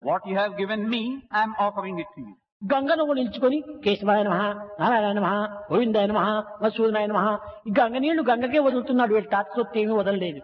What you have given me, I am offering it to you. గంగను కూడా నిల్చుకొని కేశవాయ నమ నారాయణ నమ గోవిందాయ నమ మసూదనాయ నమ ఈ గంగ నీళ్లు గంగకే వదులుతున్నాడు వీళ్ళు తాత్సొత్తు ఏమీ వదలలేదు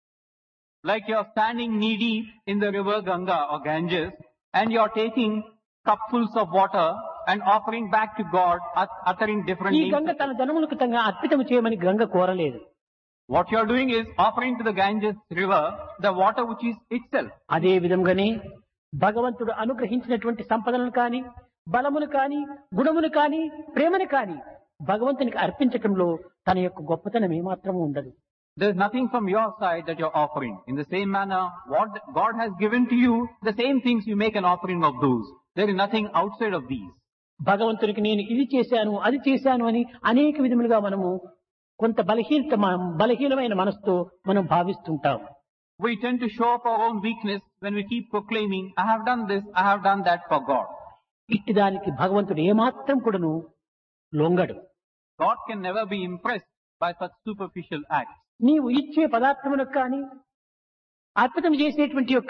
Like you are standing knee deep in the river Ganga or Ganges and you are taking cupfuls of water and offering back to God, ut- uttering different ఈ names. గంగ తన జనములకు తన అర్పితం చేయమని గంగ కోరలేదు What you are doing is offering to the Ganges river the water which is itself. అదే విధంగానే భగవంతుడు అనుగ్రహించినటువంటి సంపదలను కాని బలమును కాని గుణమును కాని ప్రేమను కాని భగవంతునికి అర్పించటంలో తన యొక్క గొప్పతనం ఏమాత్రము ఉండదు There is nothing from your side that you are offering. In the same manner, what God has given to you, the same things you make an offering of those. There is nothing outside of these. భగవంతునికి నేను ఇది చేశాను అది చేశాను అని అనేక విధములుగా మనము కొంత బలహీనత మ- బలహీనమైన మనసుతో మనం భావిస్తుంటాం We tend to show up our own weakness when we keep proclaiming, I have done this, I have done that for God. ఇట్టి దానికి భగవంతుడు ఏమాత్రం కూడాను లొంగడు God can never be impressed by such superficial acts. నీవు ఇచ్చే పదార్థములకు కానీ అర్పితం చేసేటువంటి యొక్క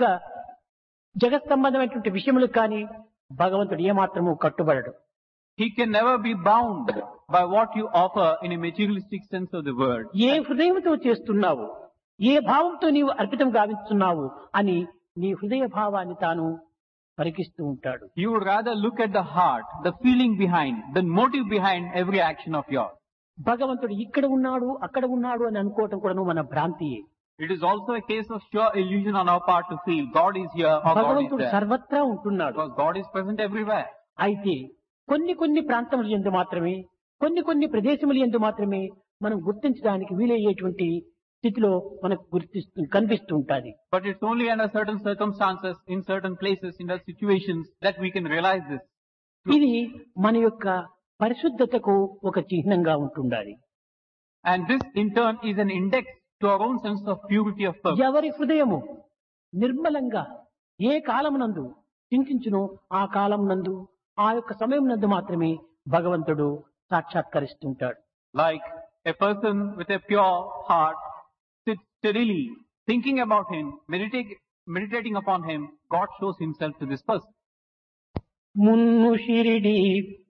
జగత్ సంబంధమైనటువంటి విషయములకు కానీ భగవంతుడు ఏమాత్రము కట్టుబడడు He can never be bound by what you offer in a materialistic sense of the word. ఏ హృదయంతో చేస్తున్నావు ఏ భావంతో నీవు అర్పితం గావిస్తున్నావు అని నీ హృదయ భావాన్ని తాను పరికిస్తూ ఉంటాడు You would rather look at the heart, the feeling behind, the motive behind every action of yours. భగవంతుడు ఇక్కడ ఉన్నాడు అక్కడ ఉన్నాడు అని అనుకోవటం కూడా మన భ్రాంతియే It is also a case of sure illusion on our part to feel God is here or God is భగవంతుడు there. సర్వత్రా ఉంటున్నాడు Because God is present everywhere. అయితే కొన్ని కొన్ని ప్రాంతముల ఎందు మాత్రమే కొన్ని కొన్ని ప్రదేశముల ఎందు మాత్రమే మనం గుర్తించడానికి వీలయ్యేటువంటి స్థితిలో మనకు గుర్తిస్తూ కనిపిస్తూ ఉంటుంది But it's only under certain circumstances, in certain places, in the situations that we can realize this. ఇది మన యొక్క పరిశుద్ధతకు ఒక చిహ్నంగా ఉంటుండాలి And this in turn is an index to our own sense of purity of purpose. ఎవరి హృదయము నిర్మలంగా ఏ కాలమునందు చింతించును ఆ కాలం నందు ఆ యొక్క సమయం నందు మాత్రమే భగవంతుడు సాక్షాత్కరిస్తుంటాడు Like a person with a pure heart sits steadily thinking about him, meditating, meditating upon him, God shows himself to this person. మున్ను Shirdi